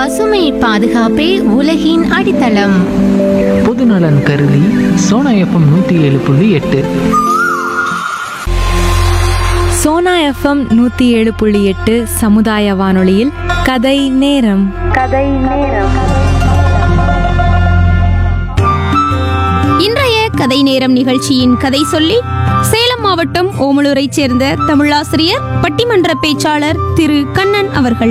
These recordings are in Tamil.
பசுமை பாதுகாப்பே உலகின் அடித்தளம் பொதுநலன் கருதி சோனா எஃப்எம் நூற்றி ஏழு புள்ளி எட்டு சோனா எஃப்எம் நூற்றி ஏழு புள்ளி எட்டு சமுதாய வானொலியில் கதை நேரம் இன்றைய கதை நேரம் நிகழ்ச்சியின் கதை சொல்லி சேலம் மாவட்டம் ஓமலூரைச் சேர்ந்த தமிழாசிரியர் பட்டிமன்ற பேச்சாளர் திரு கண்ணன் அவர்கள்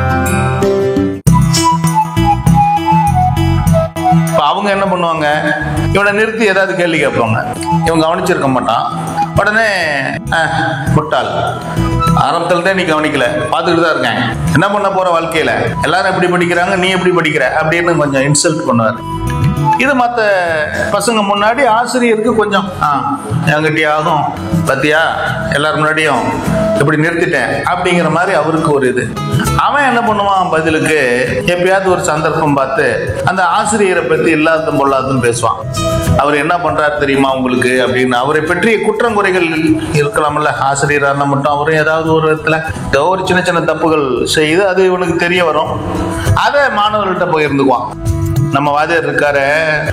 இப்போ அவங்க என்ன பண்ணுவாங்க இவனை நிறுத்தி ஏதாவது கேள்வி கேட்பாங்க இவன் கவனிச்சிருக்க மாட்டான் உடனே "அஹ், முட்டாள் ஆரம்பத்துல தான் நீ கவனிக்கல பார்த்துக்கிட்டு தான் இருக்கேன் என்ன பண்ண போற வாழ்க்கையில எல்லாரும் எப்படி படிக்கிறாங்க நீ எப்படி படிக்கிற அப்படின்னு கொஞ்சம் இன்சல்ட் பண்ணுவார் இது மற்ற பசங்க முன்னாடி ஆசிரியருக்கு கொஞ்சம் ஆ என்கிட்டயே ஆகும் பத்தியா எல்லாரும் முன்னாடியும் இப்படி நிறுத்திட்டேன் அப்படிங்கிற மாதிரி அவருக்கு ஒரு இது அவன் என்ன பண்ணுவான் பதிலுக்கு எப்பயாவது ஒரு சந்தர்ப்பம் பார்த்து அந்த ஆசிரியரை பத்தி இல்லாததும் பொல்லாததும் பேசுவான் அவர் என்ன பண்றாரு தெரியுமா உங்களுக்கு அப்படின்னு அவரை பற்றிய குற்றங்குறைகள் இருக்கலாம்ல ஆசிரியராக இருந்தால் மட்டும் அவரும் ஏதாவது ஒரு இடத்துல ஏதோ ஒரு சின்ன சின்ன தப்புகள் செய்து அது இவனுக்கு தெரிய வரும் அதை மாணவர்கள்ட்ட போய் இருந்துக்குவான் நம்ம வாத்தியார் இருக்காரு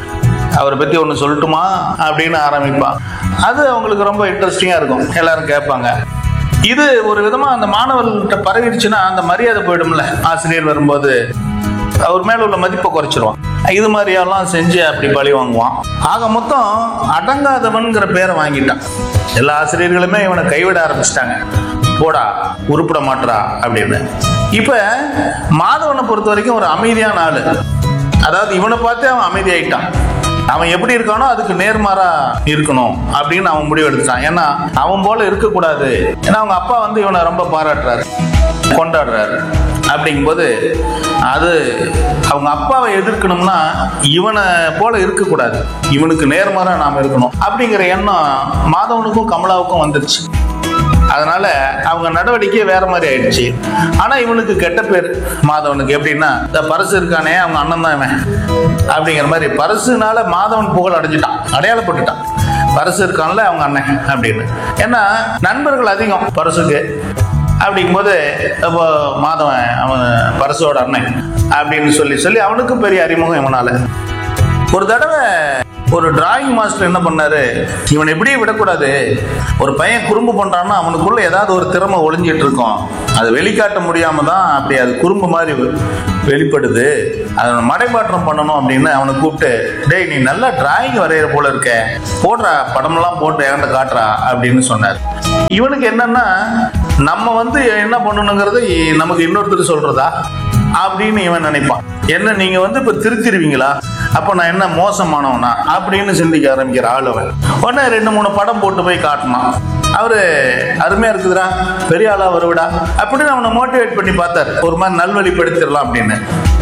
அவரை பத்தி ஒன்று சொல்லட்டுமா அப்படின்னு ஆரம்பிப்பான் அது அவங்களுக்கு ரொம்ப இன்ட்ரெஸ்டிங்கா இருக்கும் எல்லாரும் கேட்பாங்க இது ஒரு விதமா அந்த மாணவர்கள்ட்ட பரவிடுச்சுன்னா அந்த மரியாதை போயிடும்ல ஆசிரியர் வரும்போது அவர் மேல உள்ள மதிப்பை குறைச்சிருவான் இது மாதிரியெல்லாம் செஞ்சு அப்படி பழி வாங்குவான் ஆக மொத்தம் அடங்காதவன்கிற பேரை வாங்கிட்டான் எல்லா ஆசிரியர்களுமே இவனை கைவிட ஆரம்பிச்சிட்டாங்க போடா உருப்பிட மாட்றா அப்படின்னு இப்ப மாதவனை பொறுத்த வரைக்கும் ஒரு அமைதியான ஆளு அதாவது இவனை பார்த்து அவன் அமைதியாயிட்டான் அவன் எப்படி இருக்கானோ அதுக்கு நேர்மாறா இருக்கணும் அப்படின்னு அவன் முடிவு எடுத்துட்டான் ஏன்னா அவன் போல இருக்கக்கூடாது ஏன்னா அவங்க அப்பா வந்து இவனை ரொம்ப பாராட்டுறாரு கொண்டாடுறாரு அப்படிங்கும்போது அது அவங்க அப்பாவை எதிர்க்கணும்னா இவனை போல இருக்கக்கூடாது இவனுக்கு நேர்மாறா நாம் இருக்கணும் அப்படிங்கிற எண்ணம் மாதவனுக்கும் கமலாவுக்கும் வந்துருச்சு அதனால அவங்க நடவடிக்கை வேற மாதிரி ஆயிடுச்சு ஆனா இவனுக்கு கெட்ட பேர் மாதவனுக்கு எப்படின்னா இந்த பரசு இருக்கானே அவங்க அண்ணன் தான் இவன் அப்படிங்கிற மாதிரி பரசுனால மாதவன் புகழ் அடைஞ்சிட்டான் அடையாளப்பட்டுட்டான் பரசு இருக்கான்ல அவங்க அண்ணன் அப்படின்னு ஏன்னா நண்பர்கள் அதிகம் பரசுக்கு அப்படிங்கும்போது இப்போ மாதவன் அவன் பரசோட அண்ணன் அப்படின்னு சொல்லி சொல்லி அவனுக்கும் பெரிய அறிமுகம் இவனால ஒரு தடவை ஒரு டிராயிங் மாஸ்டர் என்ன பண்ணாரு இவனை இப்படியே விடக்கூடாது ஒரு பையன் குறும்பு பண்றான்னா அவனுக்குள்ள ஏதாவது ஒரு திறமை ஒளிஞ்சிட்டு இருக்கும் அதை வெளிக்காட்ட முடியாம தான் அப்படி அது குறும்பு மாதிரி வெ- வெளிப்படுது அதை மடைமாற்றம் பண்ணணும் அப்படின்னு அவனை கூப்பிட்டு டேய் நீ நல்லா டிராயிங் வரைகிற போல இருக்க போடுறா படமெல்லாம் போட்டு என்கிட்ட காட்டுறா அப்படின்னு சொன்னார் இவனுக்கு என்னன்னா நம்ம வந்து என்ன பண்ணணுங்கிறது நமக்கு இன்னொருத்தர் சொல்றதா அப்படின்னு இவன் நினைப்பான் என்ன நீங்க வந்து இப்ப திருத்திருவீங்களா அப்ப நான் என்ன மோசமானவனா அப்படின்னு சிந்திக்க ஆரம்பிக்கிற ஆள் அவன் உடனே ரெண்டு மூணு படம் போட்டு போய் காட்டினான் அவரு அருமையா இருக்குதுடா பெரிய ஆளா வருவிடா அப்படின்னு அவனை மோட்டிவேட் பண்ணி பார்த்தாரு ஒரு மாதிரி நல்வழிப்படுத்திடலாம் அப்படின்னு